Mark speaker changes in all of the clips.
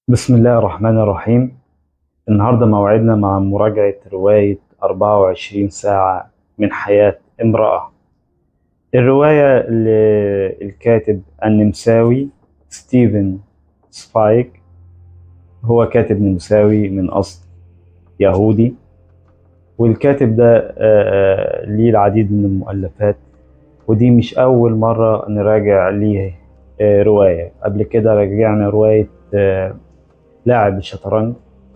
Speaker 1: بسم الله الرحمن الرحيم النهاردة موعدنا مع مراجعة رواية 24 ساعة من حياة امرأة الرواية للكاتب النمساوي ستيفن سبايك هو كاتب نمساوي من أصل يهودي والكاتب ده آه، آه، ليه العديد من المؤلفات ودي مش أول مرة نراجع ليه آه، رواية قبل كده راجعنا رواية آه، لاعب الشطرنج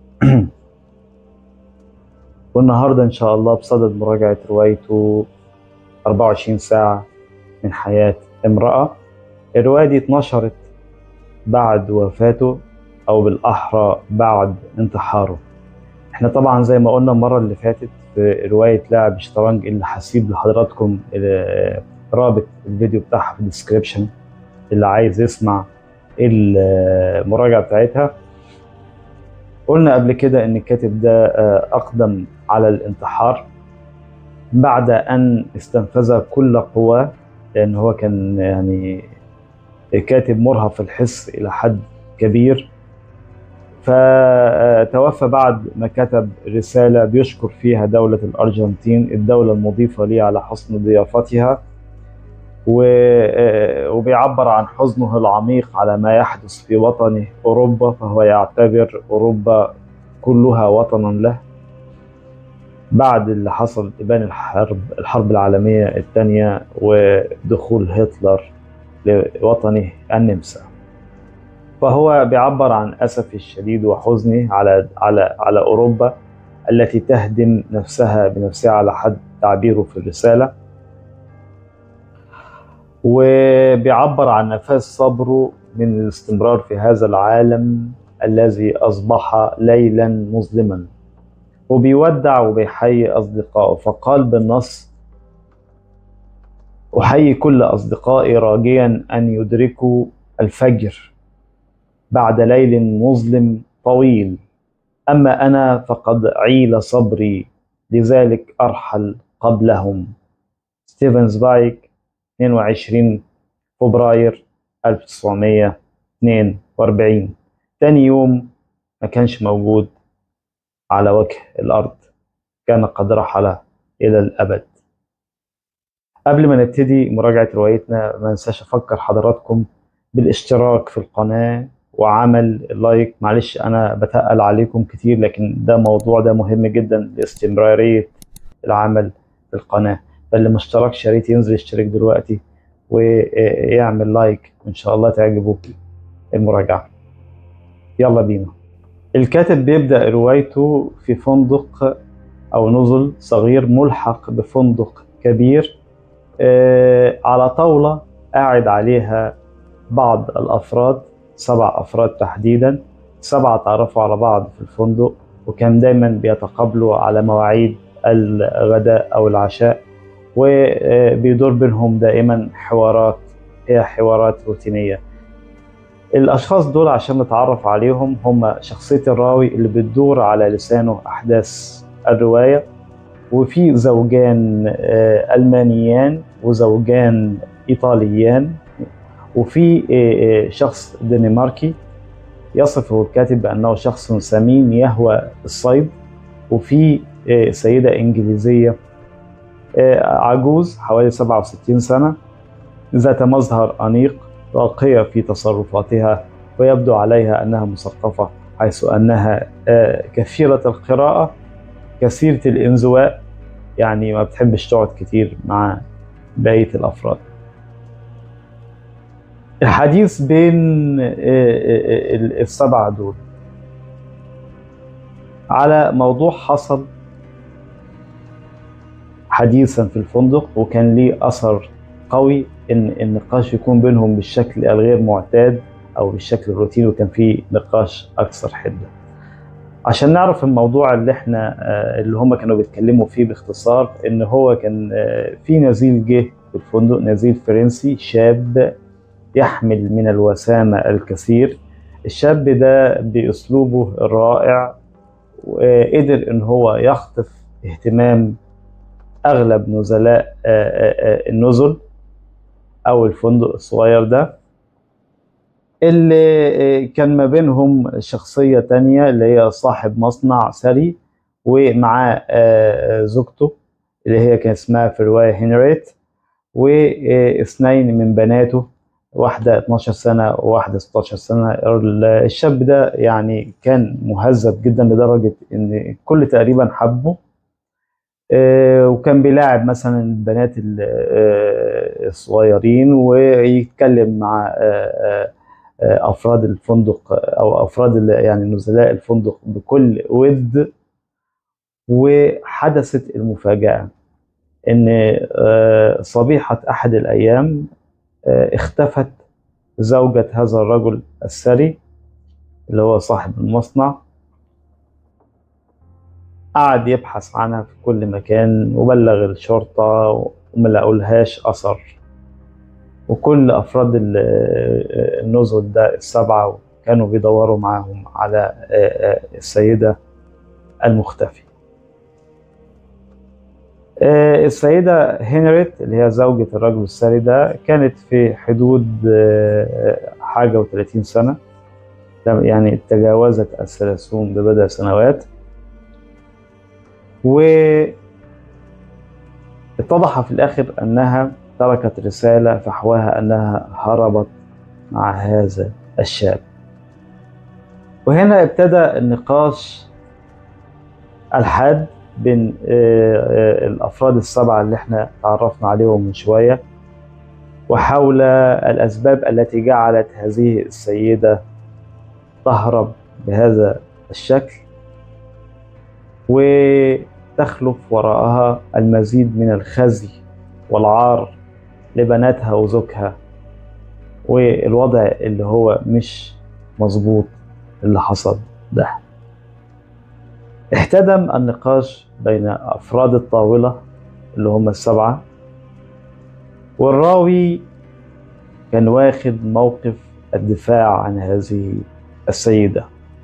Speaker 1: والنهارده ان شاء الله بصدد مراجعة روايته 24 ساعة من حياة امرأة الرواية دي اتنشرت بعد وفاته او بالاحرى بعد انتحاره احنا طبعا زي ما قلنا المرة اللي فاتت في رواية لاعب الشطرنج اللي هسيب لحضراتكم ال- رابط الفيديو بتاعها في الديسكريبشن اللي عايز يسمع المراجعة بتاعتها قلنا قبل كده ان الكاتب ده آه، اقدم على الانتحار بعد ان استنفذ كل قواه لان هو كان يعني كاتب مرهف الحس الى حد كبير فتوفى بعد ما كتب رسالة بيشكر فيها دولة الأرجنتين الدولة المضيفة ليه على حسن ضيافتها و- آه، وبيعبر عن حزنه العميق على ما يحدث في وطنه أوروبا فهو يعتبر أوروبا كلها وطنا له بعد اللي حصل إبان الحرب الحرب العالمية الثانية ودخول هتلر لوطنه النمسا فهو بيعبر عن أسفه الشديد وحزنه على على على أوروبا التي تهدم نفسها بنفسها على حد تعبيره في الرسالة وبيعبر عن نفاذ صبره من الاستمرار في هذا العالم الذي أصبح ليلا مظلما وبيودع وبيحيي أصدقائه فقال بالنص أحيي كل أصدقائي راجيا أن يدركوا الفجر بعد ليل مظلم طويل أما أنا فقد عيل صبري لذلك أرحل قبلهم ستيفن سبايك 22 فبراير 1942 تاني يوم ما كانش موجود على وجه الأرض كان قد رحل إلى الأبد قبل ما نبتدي مراجعة روايتنا ما ننساش أفكر حضراتكم بالاشتراك في القناة وعمل لايك معلش أنا بتقل عليكم كتير لكن ده موضوع ده مهم جدا لاستمرارية العمل في القناة فاللي ما اشتركش يا ريت ينزل يشترك دلوقتي ويعمل لايك وإن شاء الله تعجبه المراجعة يلا بينا الكاتب بيبدأ روايته في فندق أو نزل صغير ملحق بفندق كبير آه، على طاولة قاعد عليها بعض الأفراد سبع أفراد تحديدا سبعة تعرفوا على بعض في الفندق وكان دايما بيتقابلوا على مواعيد الغداء أو العشاء وبيدور بينهم دائما حوارات هي حوارات روتينية الأشخاص دول عشان نتعرف عليهم هم شخصية الراوي اللي بتدور على لسانه أحداث الرواية وفي زوجان آه، ألمانيان وزوجان إيطاليان وفي آه، آه، شخص دنماركي يصفه الكاتب بأنه شخص سمين يهوى الصيد وفي آه، سيدة إنجليزية آه، عجوز حوالي 67 سنة ذات مظهر أنيق راقية في تصرفاتها ويبدو عليها أنها مثقفة حيث أنها آه، كثيرة القراءة كثيرة الانزواء يعني ما بتحبش تقعد كتير مع بقية الأفراد الحديث بين آه، آه، آه، السبعة دول على موضوع حصل حديثا في الفندق وكان ليه أثر قوي إن النقاش يكون بينهم بالشكل الغير معتاد أو بالشكل الروتيني وكان فيه نقاش أكثر حدة عشان نعرف الموضوع اللي احنا آه، اللي هم كانوا بيتكلموا فيه باختصار ان هو كان آه، في نزيل جه في الفندق نزيل فرنسي شاب يحمل من الوسامة الكثير الشاب ده بأسلوبه الرائع وقدر ان هو يخطف اهتمام اغلب نزلاء آه، آه، آه، النزل او الفندق الصغير ده اللي كان ما بينهم شخصية تانية اللي هي صاحب مصنع ثري ومعاه آه، زوجته اللي هي كان اسمها في الرواية هنريت واثنين من بناته واحدة 12 سنة وواحدة 16 سنة الشاب ده يعني كان مهذب جدا لدرجة إن الكل تقريبا حبه آه، وكان بيلاعب مثلا البنات ال- آه، الصغيرين ويتكلم مع آه، آه، آه، أفراد الفندق أو أفراد ال- يعني نزلاء الفندق بكل ود وحدثت المفاجأة إن آه، صبيحة أحد الأيام آه، اختفت زوجة هذا الرجل الثري اللي هو صاحب المصنع قعد يبحث عنها في كل مكان وبلغ الشرطة وما لقولهاش أثر وكل أفراد ال- آه، النزل ده السبعة كانوا بيدوروا معاهم على آه، آه، السيدة المختفية آه، السيدة هنريت اللي هي زوجة الرجل الثري ده كانت في حدود آه، حاجة وثلاثين سنة يعني تجاوزت الثلاثون ببضع سنوات واتضح في الآخر أنها تركت رسالة فحواها أنها هربت مع هذا الشاب وهنا ابتدى النقاش الحاد بين آه، آه، الأفراد السبعة اللي احنا تعرفنا عليهم من شوية وحول الأسباب التي جعلت هذه السيدة تهرب بهذا الشكل وتخلف وراءها المزيد من الخزي والعار لبناتها وزوجها والوضع اللي هو مش مظبوط اللي حصل ده احتدم النقاش بين أفراد الطاولة اللي هم السبعة والراوي كان واخد موقف الدفاع عن هذه السيدة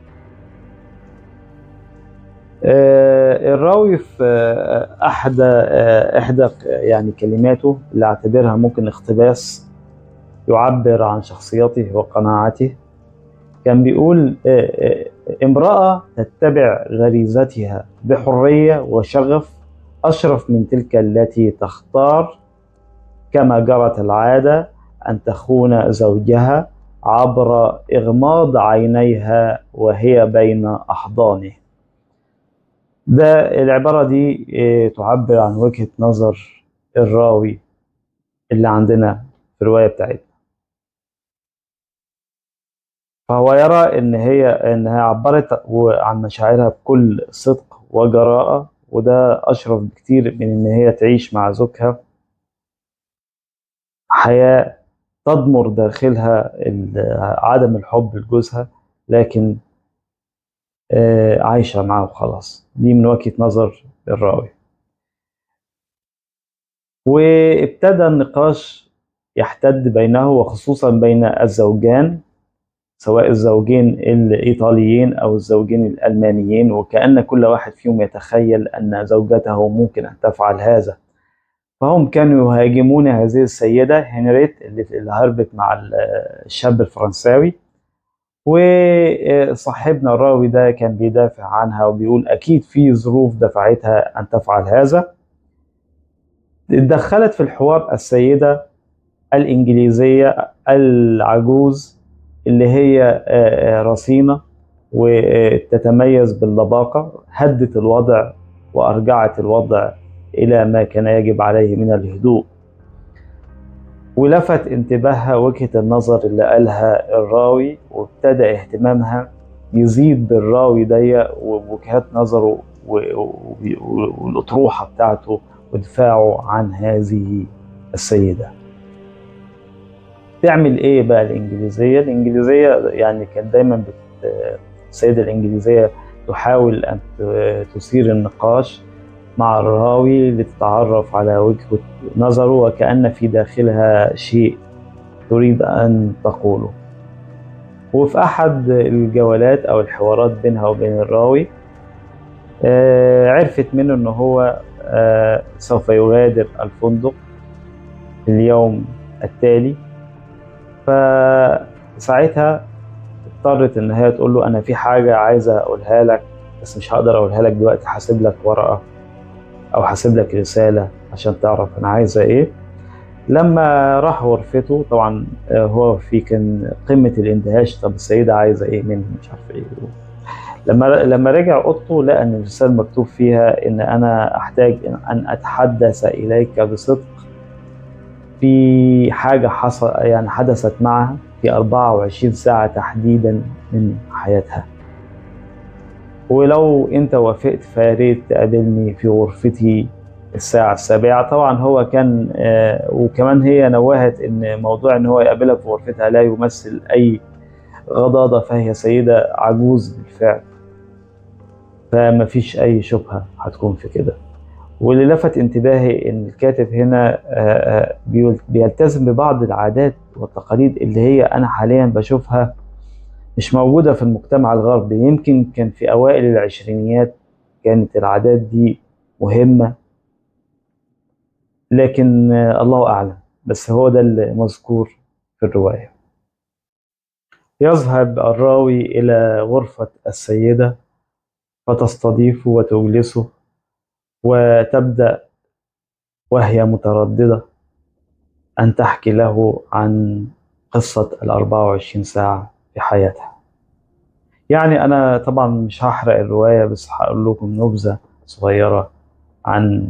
Speaker 1: آه، الراوي في آه، أحدى آه، إحدى يعني كلماته اللي اعتبرها ممكن اقتباس يعبر عن شخصيته وقناعته كان بيقول آه، آه، امرأة تتبع غريزتها بحرية وشغف أشرف من تلك التي تختار كما جرت العادة أن تخون زوجها عبر إغماض عينيها وهي بين أحضانه ده العبارة دي آه، تعبر عن وجهة نظر الراوي اللي عندنا في الرواية بتاعتنا فهو يرى ان هي انها عبرت عن مشاعرها بكل صدق وجراءة وده اشرف بكتير من ان هي تعيش مع زوجها حياة تضمر داخلها ال- عدم الحب لجوزها لكن آه، عايشة معاه وخلاص دي من وجهة نظر الراوي وابتدى النقاش يحتد بينه وخصوصا بين الزوجان سواء الزوجين الإيطاليين أو الزوجين الألمانيين وكأن كل واحد فيهم يتخيل أن زوجته ممكن أن تفعل هذا فهم كانوا يهاجمون هذه السيدة هنريت اللي اللي هربت مع ال- الشاب الفرنساوي وصاحبنا الراوي ده كان بيدافع عنها وبيقول أكيد في ظروف دفعتها أن تفعل هذا اتدخلت في الحوار السيدة الإنجليزية العجوز اللي هي آه، آه، رصينة وتتميز باللباقة هدت الوضع وأرجعت الوضع إلى ما كان يجب عليه من الهدوء ولفت انتباهها وجهة النظر اللي قالها الراوي وابتدى اهتمامها يزيد بالراوي ده ووجهات نظره و- و- و- والأطروحة بتاعته ودفاعه عن هذه السيدة تعمل ايه بقى الانجليزيه الانجليزيه يعني كان دايما بت... السيده الانجليزيه تحاول ان ت- تثير النقاش مع الراوي لتتعرف على وجهه نظره وكأن في داخلها شيء تريد ان تقوله وفي احد الجولات او الحوارات بينها وبين الراوي آه، عرفت منه ان هو آه، سوف يغادر الفندق في اليوم التالي ساعتها اضطرت ان هي تقول له انا في حاجه عايزه اقولها لك بس مش هقدر اقولها لك دلوقتي حاسب لك ورقه او حاسب لك رساله عشان تعرف انا عايزه ايه لما راح غرفته طبعا هو في كان قمه الاندهاش طب السيده عايزه ايه مني مش عارف ايه لما لما رجع اوضته لقى ان الرساله مكتوب فيها ان انا احتاج ان اتحدث اليك بصدق في حاجه حصل يعني حدثت معها في 24 ساعه تحديدا من حياتها ولو انت وافقت فياريت تقابلني في غرفتي الساعة السابعة طبعا هو كان آه وكمان هي نوهت ان موضوع ان هو يقابلها في غرفتها لا يمثل اي غضاضة فهي سيدة عجوز بالفعل فما فيش اي شبهة هتكون في كده واللي لفت انتباهي ان الكاتب هنا آه بيلتزم ببعض العادات والتقاليد اللي هي انا حاليا بشوفها مش موجودة في المجتمع الغربي يمكن كان في أوائل العشرينيات كانت العادات دي مهمة لكن الله أعلم بس هو ده اللي مذكور في الرواية يذهب الراوي إلى غرفة السيدة فتستضيفه وتجلسه وتبدأ وهي مترددة أن تحكي له عن قصة الأربعة وعشرين ساعة في حياتها يعني أنا طبعا مش هحرق الرواية بس هقول لكم نبذة صغيرة عن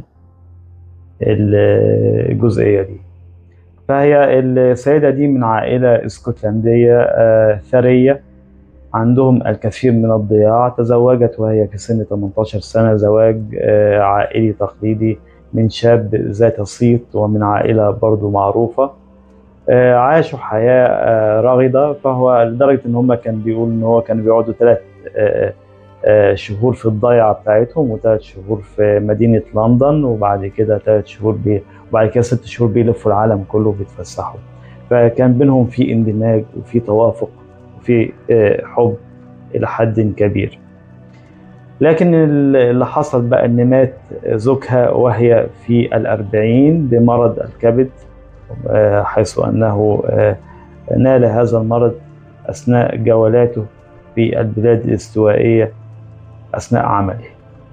Speaker 1: الجزئية دي فهي السيدة دي من عائلة اسكتلندية آه ثرية عندهم الكثير من الضياع تزوجت وهي في سن 18 سنة زواج آه عائلي تقليدي من شاب ذات صيت ومن عائلة برضو معروفة آه عاشوا حياة آه رغدة فهو لدرجة ان هم كان بيقول ان هو كانوا بيقعدوا ثلاث آه شهور في الضيعة بتاعتهم وثلاث شهور في مدينة لندن وبعد كده ثلاث شهور بي وبعد كده ست شهور بيلفوا العالم كله بيتفسحوا فكان بينهم في اندماج وفي توافق وفي حب إلى حد كبير لكن اللي حصل بقى ان مات زوجها وهي في الأربعين بمرض الكبد حيث أنه نال هذا المرض أثناء جولاته في البلاد الاستوائية أثناء عمله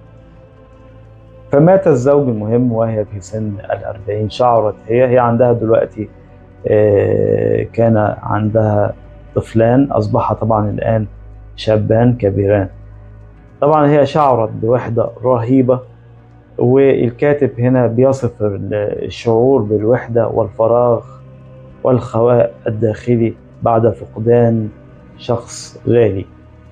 Speaker 1: فمات الزوج المهم وهي في سن الأربعين شعرت هي هي عندها دلوقتي كان عندها طفلان أصبح طبعا الآن شابان كبيران طبعا هي شعرت بوحدة رهيبة والكاتب هنا بيصف الشعور بالوحدة والفراغ والخواء الداخلي بعد فقدان شخص غالي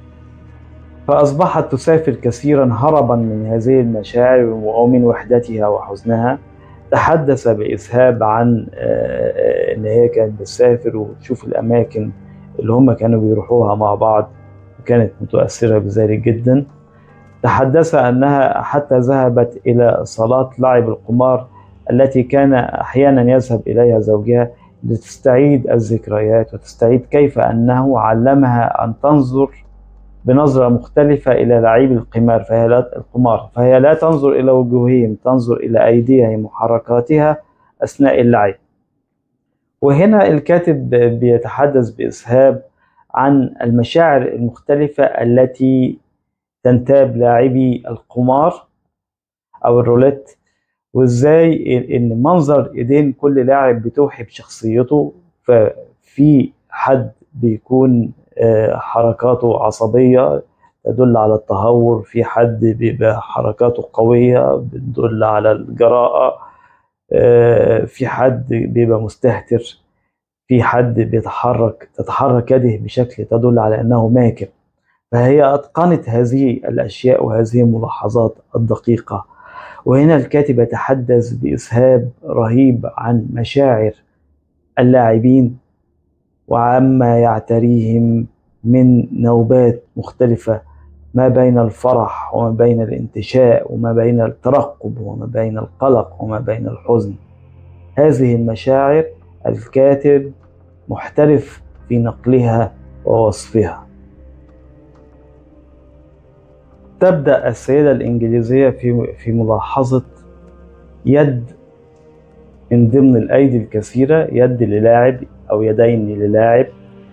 Speaker 1: فأصبحت تسافر كثيرا هربا من هذه المشاعر ومن وحدتها وحزنها تحدث بإسهاب عن إن هي كانت بتسافر وتشوف الأماكن اللي هم كانوا بيروحوها مع بعض وكانت متأثرة بذلك جدا تحدث أنها حتى ذهبت إلى صالات لعب القمار التي كان أحيانا يذهب إليها زوجها لتستعيد الذكريات وتستعيد كيف أنه علمها أن تنظر بنظرة مختلفة إلى لعيب القمار فهي لا القمار فهي لا تنظر إلى وجوههم تنظر إلى أيديهم وحركاتها أثناء اللعب وهنا الكاتب بيتحدث بإسهاب عن المشاعر المختلفة التي تنتاب لاعبي القمار أو الروليت وإزاي إن منظر إيدين كل لاعب بتوحي بشخصيته ففي حد بيكون حركاته عصبية تدل على التهور في حد بيبقى حركاته قوية بتدل على الجراءة في حد بيبقى مستهتر في حد بيتحرك تتحرك يده بشكل تدل على أنه ماكر فهي أتقنت هذه الأشياء وهذه الملاحظات الدقيقة وهنا الكاتب يتحدث بإسهاب رهيب عن مشاعر اللاعبين وعما يعتريهم من نوبات مختلفة ما بين الفرح وما بين الانتشاء وما بين الترقب وما بين القلق وما بين الحزن هذه المشاعر الكاتب محترف في نقلها ووصفها تبدأ السيدة الإنجليزية في في ملاحظة يد من ضمن الأيدي الكثيرة يد للاعب أو يدين للاعب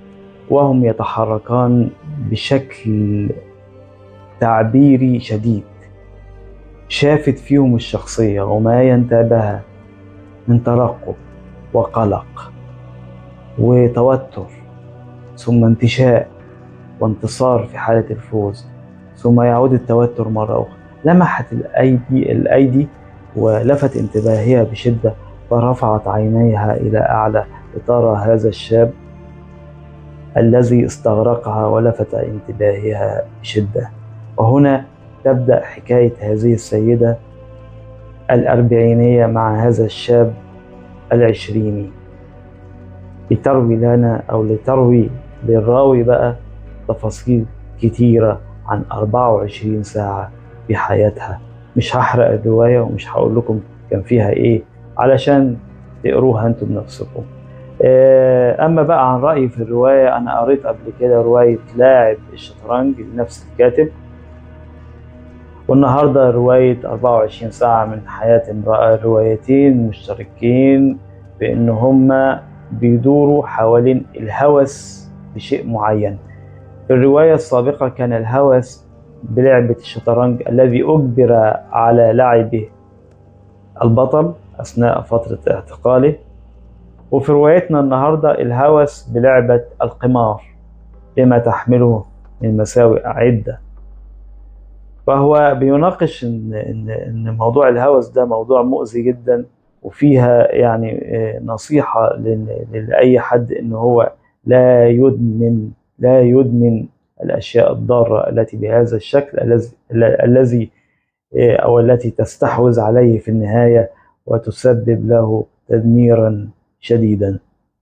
Speaker 1: وهم يتحركان بشكل تعبيري شديد شافت فيهم الشخصية وما ينتابها من ترقب وقلق وتوتر ثم انتشاء وانتصار في حالة الفوز ثم يعود التوتر مرة أخرى لمحت الأيدي الأيدي ولفت انتباهها بشدة فرفعت عينيها إلى أعلى لترى هذا الشاب الذي استغرقها ولفت انتباهها بشدة وهنا تبدأ حكاية هذه السيدة الأربعينية مع هذا الشاب العشريني لتروي لنا أو لتروي للراوي بقى تفاصيل كتيرة عن 24 ساعة في حياتها مش هحرق الرواية ومش هقول لكم كان فيها إيه علشان تقروها أنتم بنفسكم أما بقى عن رأيي في الرواية أنا قريت قبل كده رواية لاعب الشطرنج لنفس الكاتب والنهارده رواية 24 ساعة من حياة امرأة روايتين مشتركين بإن هما بيدوروا حوالين الهوس بشيء معين في الرواية السابقة كان الهوس بلعبة الشطرنج الذي أجبر على لعبه البطل أثناء فترة اعتقاله وفي روايتنا النهاردة الهوس بلعبة القمار بما تحمله من مساوئ عدة فهو بيناقش إن, إن, إن موضوع الهوس ده موضوع مؤذي جدا وفيها يعني نصيحة لأي حد إن هو لا يدمن لا يدمن الأشياء الضارة التي بهذا الشكل الذي الذي أو التي تستحوذ عليه في النهاية وتسبب له تدميرا شديدا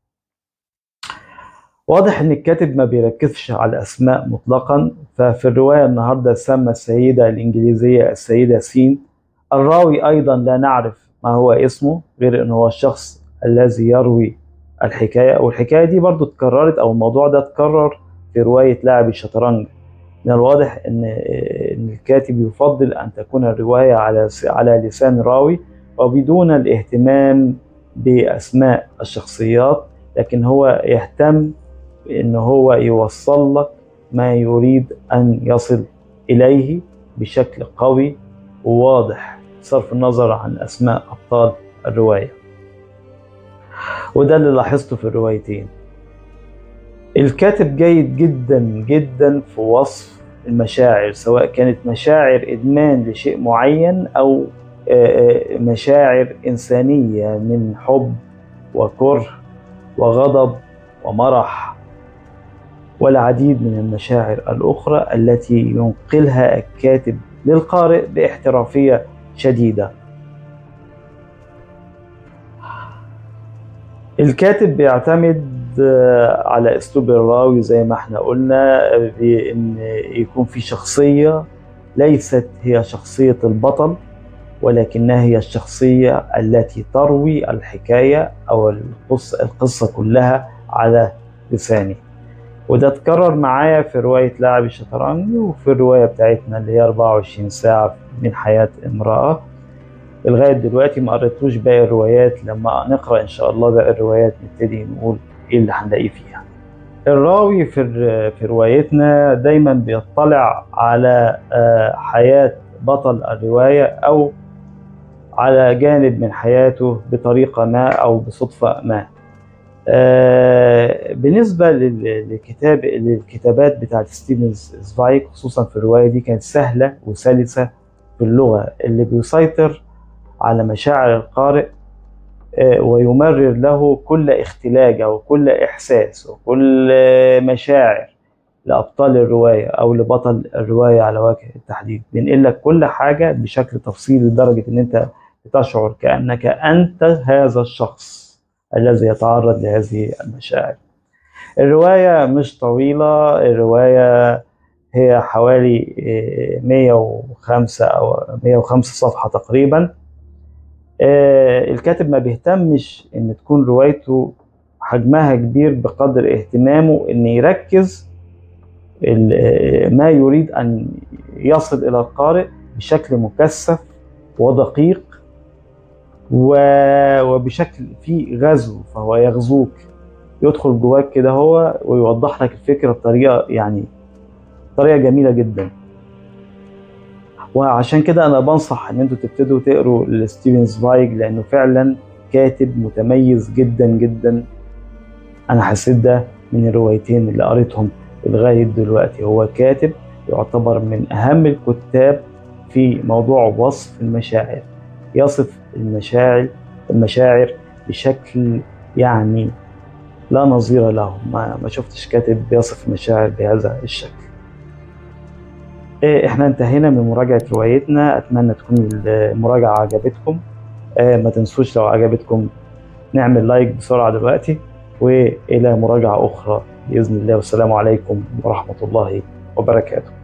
Speaker 1: واضح ان الكاتب ما بيركزش على الاسماء مطلقا ففي الروايه النهارده سمى السيده الانجليزيه السيده سين الراوي ايضا لا نعرف ما هو اسمه غير ان هو الشخص الذي يروي الحكايه والحكايه دي برضو اتكررت او الموضوع ده اتكرر في روايه لاعب الشطرنج من الواضح ان ان الكاتب يفضل ان تكون الروايه على على لسان راوي وبدون الاهتمام باسماء الشخصيات لكن هو يهتم بان هو يوصل لك ما يريد ان يصل اليه بشكل قوي وواضح بصرف النظر عن اسماء ابطال الروايه وده اللي لاحظته في الروايتين الكاتب جيد جدا جدا في وصف المشاعر سواء كانت مشاعر ادمان لشيء معين او مشاعر انسانيه من حب وكره وغضب ومرح والعديد من المشاعر الاخرى التي ينقلها الكاتب للقارئ باحترافيه شديده الكاتب بيعتمد على اسلوب الراوي زي ما احنا قلنا بان يكون في شخصيه ليست هي شخصيه البطل ولكنها هي الشخصيه التي تروي الحكايه او القصه القصه كلها على لسانه وده اتكرر معايا في روايه لاعب الشطرنج وفي الروايه بتاعتنا اللي هي 24 ساعه من حياه امراه لغايه دلوقتي ما قريتوش باقي الروايات لما نقرا ان شاء الله باقي الروايات نبتدي نقول ايه اللي هنلاقيه فيها الراوي في في روايتنا دايما بيطلع على حياه بطل الروايه او على جانب من حياته بطريقه ما او بصدفه ما بالنسبه للكتاب للكتابات بتاعت ستيفن زفايك خصوصا في الروايه دي كانت سهله وسلسه في اللغه اللي بيسيطر على مشاعر القارئ ويمرر له كل اختلاجة وكل إحساس وكل مشاعر لأبطال الرواية أو لبطل الرواية على وجه التحديد بينقل لك كل حاجة بشكل تفصيلي لدرجة إن أنت تشعر كأنك أنت هذا الشخص الذي يتعرض لهذه المشاعر الرواية مش طويلة الرواية هي حوالي 105 أو 105 صفحة تقريباً الكاتب ما بيهتمش ان تكون روايته حجمها كبير بقدر اهتمامه ان يركز ما يريد ان يصل الى القارئ بشكل مكثف ودقيق وبشكل فيه غزو فهو يغزوك يدخل جواك كده هو ويوضح لك الفكرة بطريقة يعني طريقة جميلة جدا وعشان كده انا بنصح ان انتوا تبتدوا تقروا لستيفن زوايج لانه فعلا كاتب متميز جدا جدا انا حسيت ده من الروايتين اللي قريتهم لغايه دلوقتي هو كاتب يعتبر من اهم الكتاب في موضوع وصف المشاعر يصف المشاعر المشاعر بشكل يعني لا نظير له ما, ما شفتش كاتب بيصف المشاعر بهذا الشكل إيه، احنا انتهينا من مراجعة روايتنا اتمنى تكون المراجعة عجبتكم آه، ما تنسوش لو عجبتكم نعمل لايك بسرعة دلوقتي والى مراجعة اخرى بإذن الله والسلام عليكم ورحمة الله وبركاته